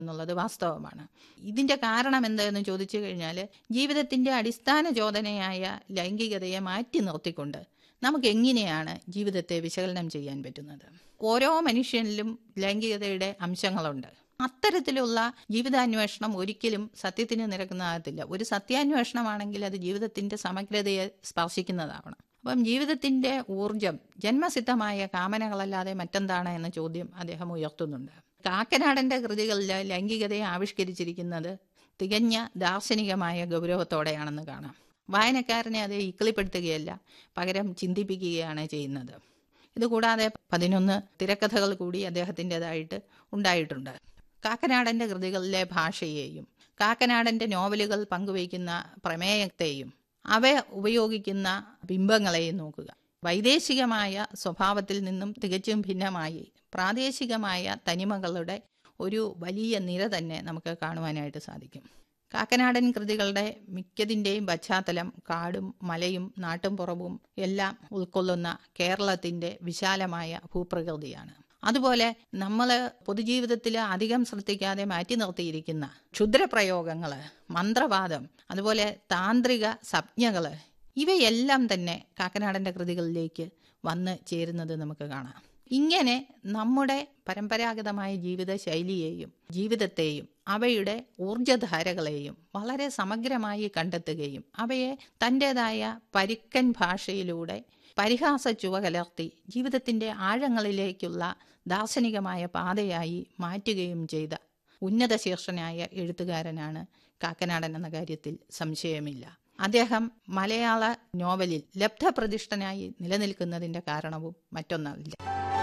എന്നുള്ളത് വാസ്തവമാണ് ഇതിൻ്റെ കാരണം എന്താണെന്ന് ചോദിച്ചു കഴിഞ്ഞാൽ ജീവിതത്തിൻ്റെ അടിസ്ഥാന ചോദനയായ ലൈംഗികതയെ മാറ്റി നിർത്തിക്കൊണ്ട് നമുക്ക് എങ്ങനെയാണ് ജീവിതത്തെ വിശകലനം ചെയ്യാൻ പറ്റുന്നത് ഓരോ മനുഷ്യനിലും ലൈംഗികതയുടെ അംശങ്ങളുണ്ട് അത്തരത്തിലുള്ള ജീവിതാന്വേഷണം ഒരിക്കലും സത്യത്തിന് നിരക്കുന്നതാകത്തില്ല ഒരു സത്യാന്വേഷണമാണെങ്കിൽ അത് ജീവിതത്തിൻ്റെ സമഗ്രതയെ സ്പർശിക്കുന്നതാവണം അപ്പം ജീവിതത്തിൻ്റെ ഊർജം ജന്മസിദ്ധമായ കാമനകളല്ലാതെ മറ്റെന്താണ് എന്ന ചോദ്യം അദ്ദേഹം ഉയർത്തുന്നുണ്ട് കാക്കനാടൻ്റെ കൃതികളിൽ ലൈംഗികതയെ ആവിഷ്കരിച്ചിരിക്കുന്നത് തികഞ്ഞ ദാർശനികമായ ഗൗരവത്തോടെയാണെന്ന് കാണാം വായനക്കാരനെ അത് ഇക്കിളിപ്പെടുത്തുകയല്ല പകരം ചിന്തിപ്പിക്കുകയാണ് ചെയ്യുന്നത് ഇതുകൂടാതെ പതിനൊന്ന് തിരക്കഥകൾ കൂടി അദ്ദേഹത്തിൻ്റെതായിട്ട് ഉണ്ടായിട്ടുണ്ട് കാക്കനാടൻ്റെ കൃതികളിലെ ഭാഷയെയും കാക്കനാടൻ്റെ നോവലുകൾ പങ്കുവയ്ക്കുന്ന പ്രമേയത്തെയും അവ ഉപയോഗിക്കുന്ന ബിംബങ്ങളെയും നോക്കുക വൈദേശികമായ സ്വഭാവത്തിൽ നിന്നും തികച്ചും ഭിന്നമായി പ്രാദേശികമായ തനിമകളുടെ ഒരു വലിയ നിര തന്നെ നമുക്ക് കാണുവാനായിട്ട് സാധിക്കും കാക്കനാടൻ കൃതികളുടെ മിക്കതിൻ്റെയും പശ്ചാത്തലം കാടും മലയും നാട്ടുംപുറവും എല്ലാം ഉൾക്കൊള്ളുന്ന കേരളത്തിൻ്റെ വിശാലമായ ഭൂപ്രകൃതിയാണ് അതുപോലെ നമ്മൾ പൊതുജീവിതത്തിൽ അധികം ശ്രദ്ധിക്കാതെ മാറ്റി നിർത്തിയിരിക്കുന്ന ക്ഷുദ്രപ്രയോഗങ്ങൾ മന്ത്രവാദം അതുപോലെ താന്ത്രിക സംജ്ഞകൾ ഇവയെല്ലാം തന്നെ കാക്കനാടൻ്റെ കൃതികളിലേക്ക് വന്ന് ചേരുന്നത് നമുക്ക് കാണാം ഇങ്ങനെ നമ്മുടെ പരമ്പരാഗതമായ ജീവിത ശൈലിയെയും ജീവിതത്തെയും അവയുടെ ഊർജധാരകളെയും വളരെ സമഗ്രമായി കണ്ടെത്തുകയും അവയെ തൻ്റെതായ പരുക്കൻ ഭാഷയിലൂടെ പരിഹാസ ചുവ കലർത്തി ജീവിതത്തിൻ്റെ ആഴങ്ങളിലേക്കുള്ള ദാർശനികമായ പാതയായി മാറ്റുകയും ചെയ്ത ഉന്നത ശീർഷനായ എഴുത്തുകാരനാണ് കാക്കനാടൻ എന്ന കാര്യത്തിൽ സംശയമില്ല അദ്ദേഹം മലയാള നോവലിൽ ലബ്ധപ്രതിഷ്ഠനായി നിലനിൽക്കുന്നതിൻ്റെ കാരണവും മറ്റൊന്നല്ല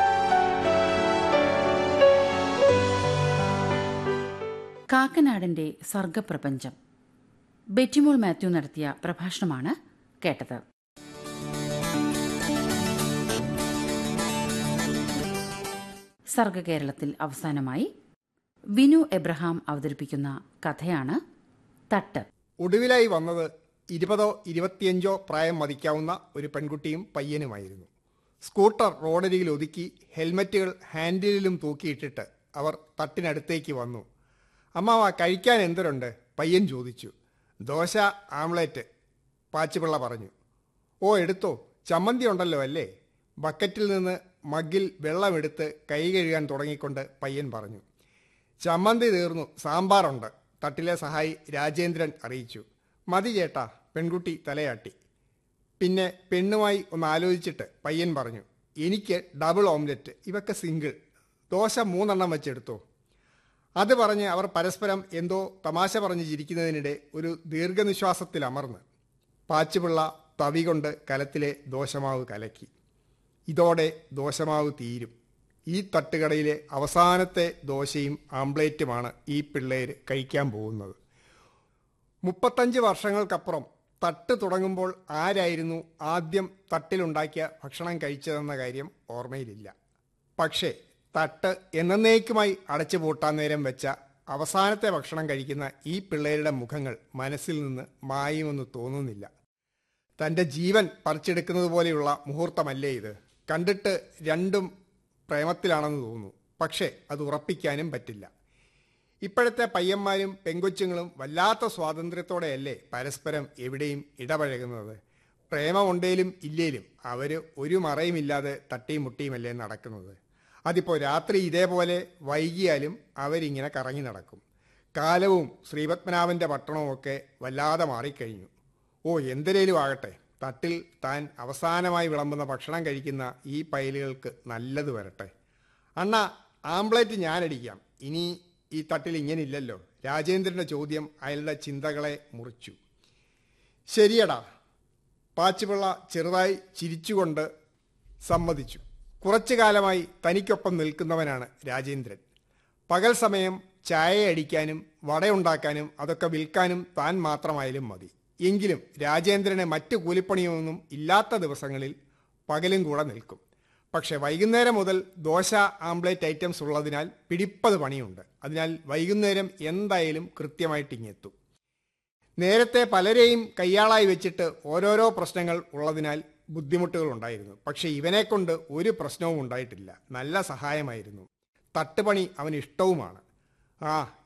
കാക്കനാടന്റെ സർഗപ്രപഞ്ചം ബെറ്റിമോൾ മാത്യു നടത്തിയ പ്രഭാഷണമാണ് കേട്ടത് സർഗകേരളത്തിൽ അവസാനമായി വിനു എബ്രഹാം അവതരിപ്പിക്കുന്ന കഥയാണ് തട്ട് ഒടുവിലായി വന്നത് ഇരുപതോ ഇരുപത്തിയഞ്ചോ പ്രായം മതിക്കാവുന്ന ഒരു പെൺകുട്ടിയും പയ്യനുമായിരുന്നു സ്കൂട്ടർ റോഡരികിൽ ഒതുക്കി ഹെൽമറ്റുകൾ ഹാൻഡിലും തൂക്കിയിട്ടിട്ട് അവർ തട്ടിനടുത്തേക്ക് വന്നു അമ്മാവ കഴിക്കാൻ എന്തൊരുണ്ട് പയ്യൻ ചോദിച്ചു ദോശ ആംലേറ്റ് പാച്ചുപിള്ള പറഞ്ഞു ഓ എടുത്തോ ചമ്മന്തി ഉണ്ടല്ലോ അല്ലേ ബക്കറ്റിൽ നിന്ന് മഗ്ഗിൽ വെള്ളമെടുത്ത് കൈ കഴുകാൻ തുടങ്ങിക്കൊണ്ട് പയ്യൻ പറഞ്ഞു ചമ്മന്തി തീർന്നു സാമ്പാറുണ്ട് തട്ടിലെ സഹായി രാജേന്ദ്രൻ അറിയിച്ചു മതി ചേട്ടാ പെൺകുട്ടി തലയാട്ടി പിന്നെ പെണ്ണുമായി ഒന്ന് ആലോചിച്ചിട്ട് പയ്യൻ പറഞ്ഞു എനിക്ക് ഡബിൾ ഓംലെറ്റ് ഇവക്ക് സിംഗിൾ ദോശ മൂന്നെണ്ണം വെച്ചെടുത്തോ അത് പറഞ്ഞ് അവർ പരസ്പരം എന്തോ തമാശ പറഞ്ഞ് ചിരിക്കുന്നതിനിടെ ഒരു ദീർഘനിശ്വാസത്തിൽ അമർന്ന് പാച്ചുപിള്ള തവി കൊണ്ട് കലത്തിലെ ദോശമാവ് കലക്കി ഇതോടെ ദോശമാവ് തീരും ഈ തട്ടുകടയിലെ അവസാനത്തെ ദോശയും ആംപ്ലേറ്റുമാണ് ഈ പിള്ളേർ കഴിക്കാൻ പോകുന്നത് മുപ്പത്തഞ്ച് വർഷങ്ങൾക്കപ്പുറം തട്ട് തുടങ്ങുമ്പോൾ ആരായിരുന്നു ആദ്യം തട്ടിലുണ്ടാക്കിയ ഭക്ഷണം കഴിച്ചതെന്ന കാര്യം ഓർമ്മയിലില്ല പക്ഷേ തട്ട് എന്നേക്കുമായി അടച്ചു പൂട്ടാൻ നേരം വെച്ച അവസാനത്തെ ഭക്ഷണം കഴിക്കുന്ന ഈ പിള്ളേരുടെ മുഖങ്ങൾ മനസ്സിൽ നിന്ന് മായുമെന്ന് തോന്നുന്നില്ല തൻ്റെ ജീവൻ പറിച്ചെടുക്കുന്നത് പോലെയുള്ള മുഹൂർത്തമല്ലേ ഇത് കണ്ടിട്ട് രണ്ടും പ്രേമത്തിലാണെന്ന് തോന്നുന്നു പക്ഷേ അത് ഉറപ്പിക്കാനും പറ്റില്ല ഇപ്പോഴത്തെ പയ്യന്മാരും പെങ്കൊച്ചുങ്ങളും വല്ലാത്ത സ്വാതന്ത്ര്യത്തോടെയല്ലേ പരസ്പരം എവിടെയും ഇടപഴകുന്നത് പ്രേമമുണ്ടേലും ഇല്ലേലും അവർ ഒരു മറയുമില്ലാതെ തട്ടിയും മുട്ടിയുമല്ലേ നടക്കുന്നത് അതിപ്പോൾ രാത്രി ഇതേപോലെ വൈകിയാലും അവരിങ്ങനെ കറങ്ങി നടക്കും കാലവും ശ്രീപത്മനാഭൻ്റെ പട്ടണവും ഒക്കെ വല്ലാതെ മാറിക്കഴിഞ്ഞു ഓ എന്തിനേലും ആകട്ടെ തട്ടിൽ താൻ അവസാനമായി വിളമ്പുന്ന ഭക്ഷണം കഴിക്കുന്ന ഈ പൈലുകൾക്ക് നല്ലത് വരട്ടെ അണ്ണ ആംപ്ലേറ്റ് ഞാനടിക്കാം ഇനി ഈ തട്ടിൽ ഇങ്ങനെ ഇല്ലല്ലോ രാജേന്ദ്രന്റെ ചോദ്യം അയാളുടെ ചിന്തകളെ മുറിച്ചു ശരിയടാ പാച്ചുപിള്ള ചെറുതായി ചിരിച്ചുകൊണ്ട് സമ്മതിച്ചു കുറച്ചു കാലമായി തനിക്കൊപ്പം നിൽക്കുന്നവനാണ് രാജേന്ദ്രൻ പകൽ സമയം ചായ അടിക്കാനും വടയുണ്ടാക്കാനും അതൊക്കെ വിൽക്കാനും താൻ മാത്രമായാലും മതി എങ്കിലും രാജേന്ദ്രന് മറ്റു കൂലിപ്പണിയൊന്നും ഇല്ലാത്ത ദിവസങ്ങളിൽ പകലും കൂടെ നിൽക്കും പക്ഷെ വൈകുന്നേരം മുതൽ ദോശ ആംപ്ലേറ്റ് ഐറ്റംസ് ഉള്ളതിനാൽ പിടിപ്പത് പണിയുണ്ട് അതിനാൽ വൈകുന്നേരം എന്തായാലും കൃത്യമായിട്ട് ഇങ്ങെത്തും നേരത്തെ പലരെയും കയ്യാളായി വെച്ചിട്ട് ഓരോരോ പ്രശ്നങ്ങൾ ഉള്ളതിനാൽ ബുദ്ധിമുട്ടുകൾ ഉണ്ടായിരുന്നു പക്ഷെ ഇവനെക്കൊണ്ട് ഒരു പ്രശ്നവും ഉണ്ടായിട്ടില്ല നല്ല സഹായമായിരുന്നു തട്ടുപണി അവന് ഇഷ്ടവുമാണ് ആ